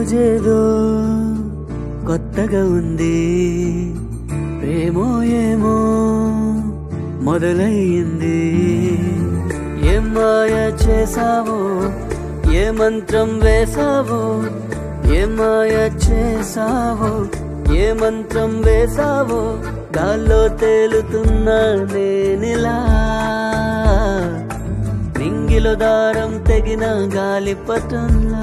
రోజేదో కొత్తగా ఉంది ప్రేమో ఏమో మొదలయ్యింది ఏం మాయ చేసావో ఏ మంత్రం వేసావో ఏ మాయ చేసావో ఏ మంత్రం వేసావో గాల్లో తేలుతున్నా నేనిలా నింగిలో దారం తెగిన గాలిపటంలా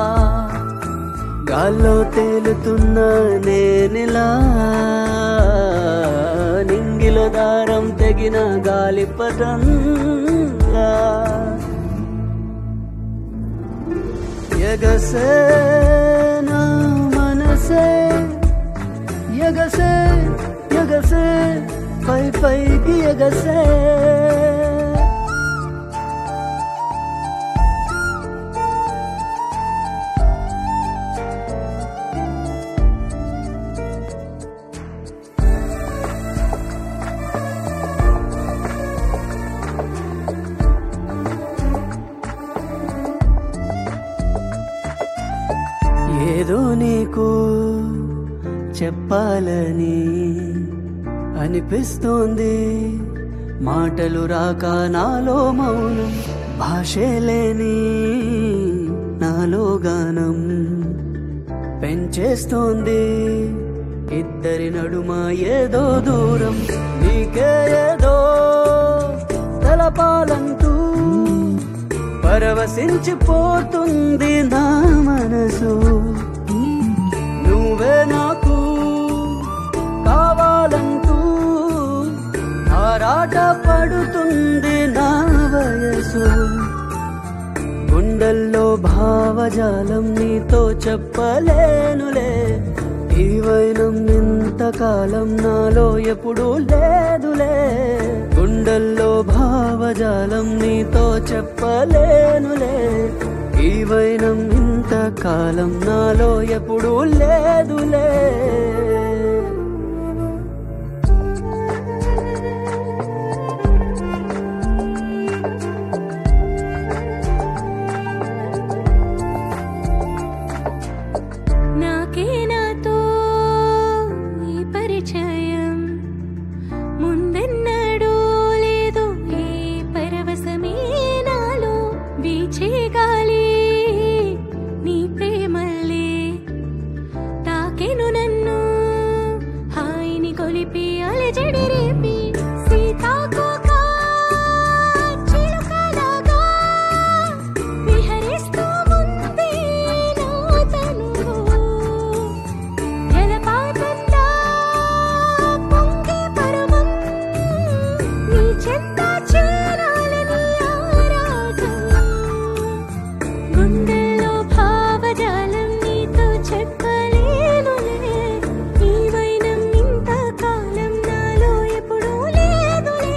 గాల్లో తేలుతున్న నేనిలా నింగిలో దారం తెగిన గాలిపటంలా ఎగసే నా మనసే ఎగసే ఎగసే పై పైకి ఎగసే ఏదో నీకు చెప్పాలని అనిపిస్తోంది మాటలు రాక నాలో మౌనం భాషే లేని నాలో గానం పెంచేస్తోంది ఇద్దరి నడుమ ఏదో దూరం నీకే ఏదో తెలపాలంటూ పరవశించిపోతుంది నా మనసు నువ్వే నాకు కావాలంటూ ఆరాట పడుతుంది నా వయసు గుండెల్లో భావజాలం నీతో చెప్పలేనులే ఈ వైనం ఇంతకాలం నాలో ఎప్పుడూ లేదులే గుండెల్లో భావజాలం నీతో చెప్పలేనులే ఈ వైనం ఇంతకాలం నాలో ఎప్పుడూ లేదులే నాకే నాతో ఈ పరిచయం ముందెన్నడూ లేదు ఈ పరవశమే నాలో వీచే గాలి నీ ప్రేమల్లే తాకెను నన్ను హాయిని కొలిపి అలజడి రేపి సీతాకోక చిలుకలాగా విహరిస్తూ ఉంది నా తనువు జలపాతంలా పొంగే పరమం నీ చెంత చేరాలని ఆరాటం గుండెల్లో భావజాలం నీతో చెప్పలేనులే ఈ వైనం ఇంతకాలం నాలో ఎప్పుడూ లేదులే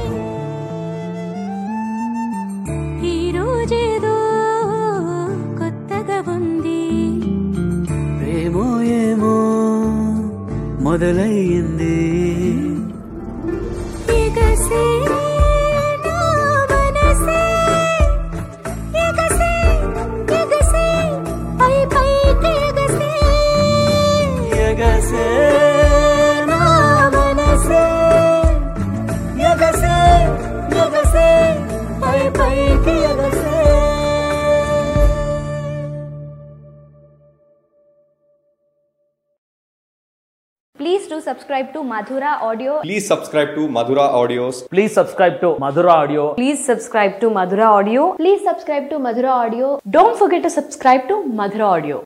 ఈ రోజేదో కొత్తగా ఉంది ప్రేమో ఏమో మొదలయ్యింది ఎగసే నా మనసే ఎగసే ఎగసే పై పైకి ఎగసే ఎగసే నా మనసే ఎగసే ఎగసే పై పైకి ఎగసే Please do subscribe to Madhura Audio. Please subscribe to Madhura Audios. Please subscribe to Madhura Audio. Please subscribe to Madhura Audio. Please subscribe to Madhura Audio. Don't forget to subscribe to Madhura Audio.